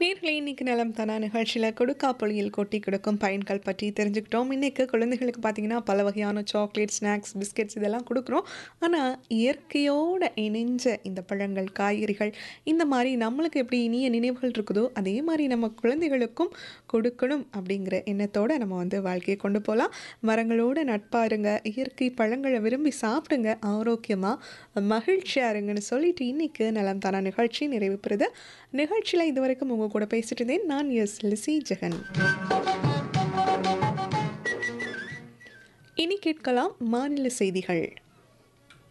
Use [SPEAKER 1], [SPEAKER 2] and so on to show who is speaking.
[SPEAKER 1] நேர்களை இன்னைக்கு நலம் தானா நிகழ்ச்சியில் கொடுக்காப்புளியில் கொட்டி கிடக்கும் பயன்கள் பற்றி தெரிஞ்சுக்கிட்டோம் இன்னைக்கு குழந்தைகளுக்கு பார்த்தீங்கன்னா பல வகையான சாக்லேட் ஸ்நாக்ஸ் பிஸ்கெட்ஸ் இதெல்லாம் கொடுக்குறோம் ஆனால் இயற்கையோட இணைஞ்ச இந்த பழங்கள் காய்கறிகள் இந்த மாதிரி நம்மளுக்கு எப்படி இனிய நினைவுகள் இருக்குதோ அதே மாதிரி நம்ம குழந்தைகளுக்கும் கொடுக்கணும் அப்படிங்கிற எண்ணத்தோட நம்ம வந்து வாழ்க்கையை கொண்டு போகலாம் மரங்களோட நட்பாக இருங்க இயற்கை பழங்களை விரும்பி சாப்பிடுங்க ஆரோக்கியமாக மகிழ்ச்சியாக இருங்கன்னு சொல்லிட்டு இன்னைக்கு நலம் தானா நிகழ்ச்சி நிறைவு பெறுது நிகழ்ச்சியில் இதுவரைக்கும் உங்கள் கூட பேசிட்டு இருந்தேன் நான் எஸ் லிசி ஜெகன் இனி கேட்கலாம் மாநில செய்திகள்